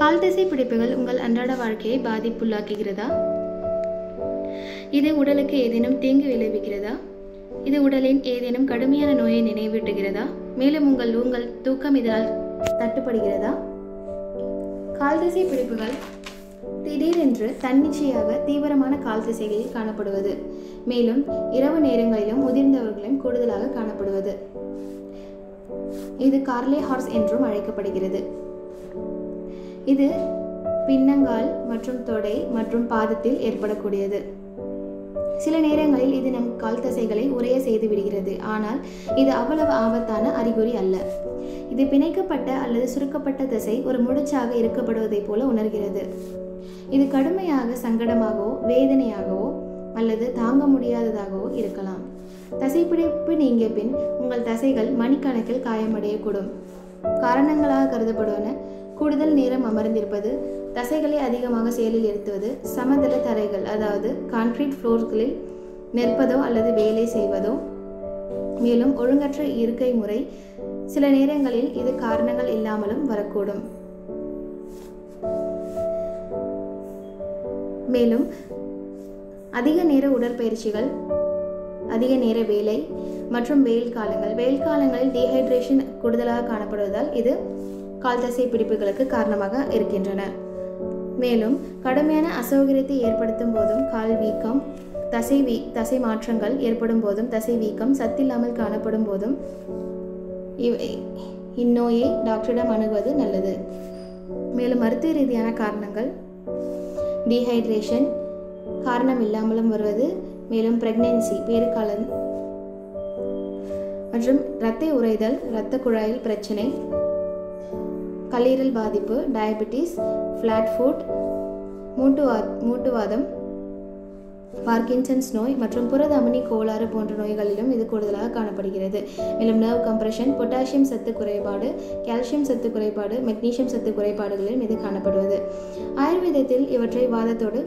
கால் தசை பிடிப்புகள் உங்கள் அன்றாட வாழ்க்கையை பாதிப்புள்ளாக்குகிறதா இது உடலுக்கு ஏதேனும் தீங்கு விளைவிக்கிறதா இது உடலின் ஏதேனும் கடுமையான நோயை நினைவூட்டுகிறதா மேலும் உங்கள் உங்கள் தூக்கம் இதனால் தட்டுப்படுகிறதா கால் திசை பிடிப்புகள் திடீரென்று தன்னிச்சையாக தீவிரமான கால் திசைகளில் காணப்படுவது மேலும் இரவு நேரங்களிலும் முதிர்ந்தவர்களிலும் கூடுதலாக காணப்படுவது இது கார்லே ஹார்ஸ் என்றும் அழைக்கப்படுகிறது இது பின்னங்கால் மற்றும் தொடை மற்றும் பாதத்தில் ஏற்படக்கூடியது சில நேரங்களில் இது நம் கால் தசைகளை உறைய செய்து விடுகிறது ஆனால் இது அவ்வளவு ஆபத்தான அறிகுறி அல்ல இது பிணைக்கப்பட்ட அல்லது சுருக்கப்பட்ட தசை ஒரு முடிச்சாக இருக்கப்படுவதைப் போல உணர்கிறது இது கடுமையாக சங்கடமாகவோ வேதனையாகவோ அல்லது தாங்க முடியாததாகவோ இருக்கலாம் தசைப்பிடிப்பு நீங்கிய பின் உங்கள் தசைகள் மணிக்கணக்கில் காயமடையக்கூடும் காரணங்களாக கருதப்படுவன கூடுதல் நேரம் அமர்ந்திருப்பது தசைகளை அதிகமாக செயலில் இருத்துவது சமதள தரைகள் அதாவது கான்கிரீட் ஃப்ளோர்களில் நிற்பதோ அல்லது வேலை செய்வதோ மேலும் ஒழுங்கற்ற இருக்கை முறை சில நேரங்களில் இது காரணங்கள் இல்லாமலும் வரக்கூடும் மேலும் அதிக நேர உடற்பயிற்சிகள் அதிக நேர வேலை மற்றும் வெயில் காலங்கள் வெயில் காலங்களில் டீஹைட்ரேஷன் கூடுதலாக காணப்படுவதால் இது கால் தசை பிடிப்புகளுக்கு காரணமாக இருக்கின்றன மேலும் கடுமையான அசௌகரியத்தை ஏற்படுத்தும் போதும் கால் வீக்கம் தசை வீ தசை மாற்றங்கள் ஏற்படும் போதும் தசை வீக்கம் சத்தில்லாமல் காணப்படும் போதும் இவை இந்நோயை டாக்டரிடம் அணுகுவது நல்லது மேலும் மருத்துவ ரீதியான காரணங்கள் டீஹைட்ரேஷன் காரணம் இல்லாமலும் வருவது மேலும் பிரெக்னென்சி பேறுகாலம் மற்றும் இரத்த உறைதல் இரத்த குழாயில் பிரச்சனை கல்லீரல் பாதிப்பு டயபெட்டிஸ் ஃப்ளாட் ஃபுட் மூட்டுவா மூட்டுவாதம் பார்க்கின்சன்ஸ் நோய் மற்றும் புரதமனி கோளாறு போன்ற நோய்களிலும் இது கூடுதலாக காணப்படுகிறது மேலும் நர்வ் கம்ப்ரெஷன் பொட்டாசியம் சத்து குறைபாடு கால்சியம் சத்து குறைபாடு மெக்னீசியம் சத்து குறைபாடுகளிலும் இது காணப்படுவது ஆயுர்வேதத்தில் இவற்றை வாதத்தோடு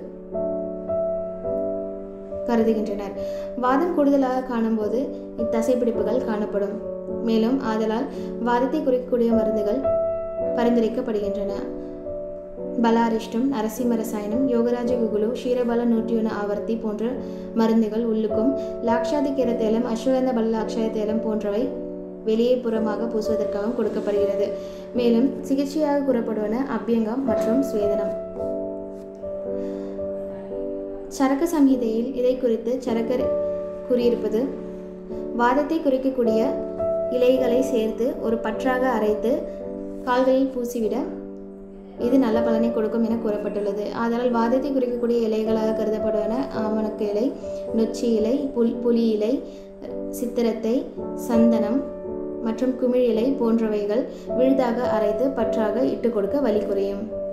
கருதுகின்றனர் வாதம் கூடுதலாக காணும்போது இத்தசைப்பிடிப்புகள் காணப்படும் மேலும் ஆதலால் வாதத்தை குறிக்கக்கூடிய மருந்துகள் பரிந்துரைக்கப்படுகின்றன பலாரிஷ்டம் நரசிம்ம ரசாயனம் யோகராஜ குகுலு ஷீரபல நூற்றியுன ஆவர்த்தி போன்ற மருந்துகள் உள்ளுக்கும் லாக்ஷாதி கீர தைலம் அஸ்வகந்த பல லாக்ஷாய தைலம் போன்றவை வெளியே புறமாக பூசுவதற்காகவும் கொடுக்கப்படுகிறது மேலும் சிகிச்சையாக கூறப்படுவன அபியங்கம் மற்றும் சுவேதனம் சரக்க சம்ஹிதையில் இதை குறித்து சரக்கர் கூறியிருப்பது வாதத்தை குறிக்கக்கூடிய இலைகளை சேர்த்து ஒரு பற்றாக அரைத்து கால்களில் பூசிவிட இது நல்ல பலனை கொடுக்கும் என கூறப்பட்டுள்ளது ஆதலால் வாதத்தை குறிக்கக்கூடிய இலைகளாக கருதப்படுவன ஆமணக்கு இலை நொச்சி இலை புல் புலி இலை சித்திரத்தை சந்தனம் மற்றும் குமிழ் இலை போன்றவைகள் விழுதாக அரைத்து பற்றாக இட்டு கொடுக்க வழி குறையும்